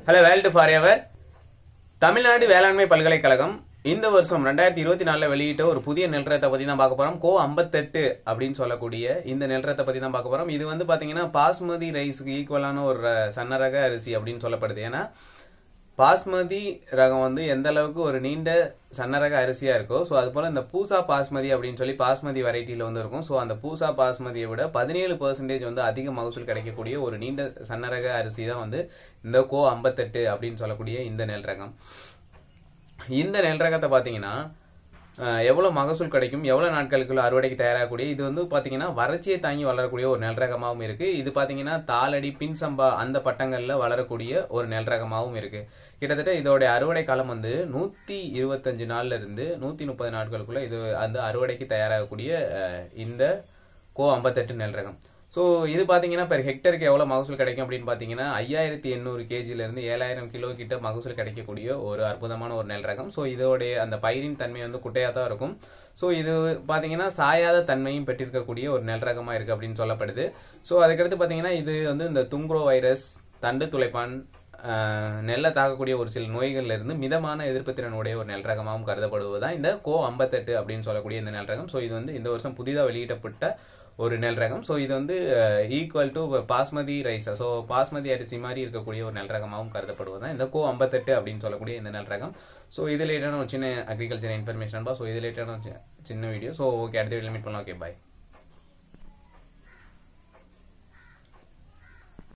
hello world forever Tamil Nadu வேளாண்மை பல்கலைக்கழகம் இந்த வருஷம் ரெண்டாயிரத்தி இருபத்தி நாலுல வெளியிட்ட ஒரு புதிய நெல் ரகத்தை பத்தி தான் பார்க்க போறோம் கோ ஐம்பத்தெட்டு அப்படின்னு சொல்லக்கூடிய இந்த நெல் ரகத்தை பத்தி தான் பார்க்க போறோம் இது வந்து பாத்தீங்கன்னா பாஸ்மதி ரைஸுக்கு ஈக்குவலான ஒரு ர- சன்ன ரக அரிசி அப்படின்னு சொல்லப்படுது ஏன்னா பாஸ்மதி ரகம் வந்து எந்த அளவுக்கு ஒரு நீண்ட சன்ன ரக அரிசியா இருக்கோ ஸோ அது போல இந்த பூசா பாஸ்மதி அப்படின்னு சொல்லி பாஸ்மதி வெரைட்டியில வந்து இருக்கும் ஸோ அந்த பூசா பாஸ்மதியை விட பதினேழு பர்சன்டேஜ் வந்து அதிக மகசூல் கிடைக்கக்கூடிய ஒரு நீண்ட சன்ன ரக அரிசி தான் வந்து இந்த கோ ஐம்பத்தெட்டு அப்படின்னு சொல்லக்கூடிய இந்த நெல் ரகம் இந்த நெல் ரகத்தை பார்த்தீங்கன்னா அஹ், எவ்வளவு மகசூல் கிடைக்கும் எவ்வளவு நாட்களுக்குள்ள அறுவடைக்கு தயாராகக்கூடிய இது வந்து பாத்தீங்கன்னா வறட்சியை தாங்கி வளரக்கூடிய ஒரு நெல் ரகமாகவும் இருக்கு இது பாத்தீங்கன்னா தாளடி பின் சம்பா அந்த பட்டங்கள்ல வளரக்கூடிய ஒரு நெல் ரகமாகவும் இருக்கு கிட்டத்தட்ட இதோட அறுவடை காலம் வந்து நூத்தி இருபத்தஞ்சு நாள்ல இருந்து நூத்தி முப்பது நாட்களுக்குள்ள இது அந்த அறுவடைக்கு தயாராகக்கூடிய அஹ், இந்த கோ ஐம்பத்தெட்டு நெல் ரகம் ஸோ இது பார்த்தீங்கன்னா பெர் ஹெக்டருக்கு எவ்வளோ மகசூல் கிடைக்கும் அப்படின்னு பார்த்தீங்கன்னா ஐயாயிரத்தி எண்ணூறு கேஜிலேருந்து ஏழாயிரம் கிலோ கிட்ட மகசூல் கிடைக்கக்கூடிய ஒரு அற்புதமான ஒரு நெல் ரகம் ஸோ இதோடைய அந்த பயிரின் தன்மை வந்து குட்டையாக தான் இருக்கும் ஸோ இது பார்த்தீங்கன்னா சாயாத தன்மையும் பெற்றிருக்கக்கூடிய ஒரு நெல் ரகமாக இருக்குது அப்படின்னு சொல்லப்படுது ஸோ அதுக்கடுத்து பார்த்தீங்கன்னா இது வந்து இந்த துங்க்ரோ வைரஸ் தண்டு துளைப்பான் ஆஹ், நெல்லை தாக்கக்கூடிய ஒரு சில நோய்கள்ல இருந்து மிதமான எதிர்ப்பு திறன் உடைய ஒரு நெல் ரகமாகவும் கருதப்படுவதுதான் இந்த கோ ஐம்பத்தெட்டு அப்படின்னு சொல்லக்கூடிய இந்த நெல் ரகம் ஸோ இது வந்து இந்த வருஷம் புதிதாக வெளியிடப்பட்ட ஒரு நெல் ரகம் ஸோ இது வந்து equal to basmati rice so basmati அரிசி மாதிரி இருக்கக்கூடிய ஒரு நெல் ரகமாகவும் கருதப்படுவதுதான் இந்த கோ ஐம்பத்தெட்டு அப்படின்னு சொல்லக்கூடிய இந்த நெல் ரகம் ஸோ இது ரிலேட்டான ஒரு சின்ன அக்ரிகல்ச்சர் இன்ஃபர்மேஷன் ஸோ இது ரிலேட்டான ஒரு சி- சின்ன வீடியோ ஸோ ஓகே அடுத்த வீடியோ மீட் பண்ணலாம் ஓகே பாய்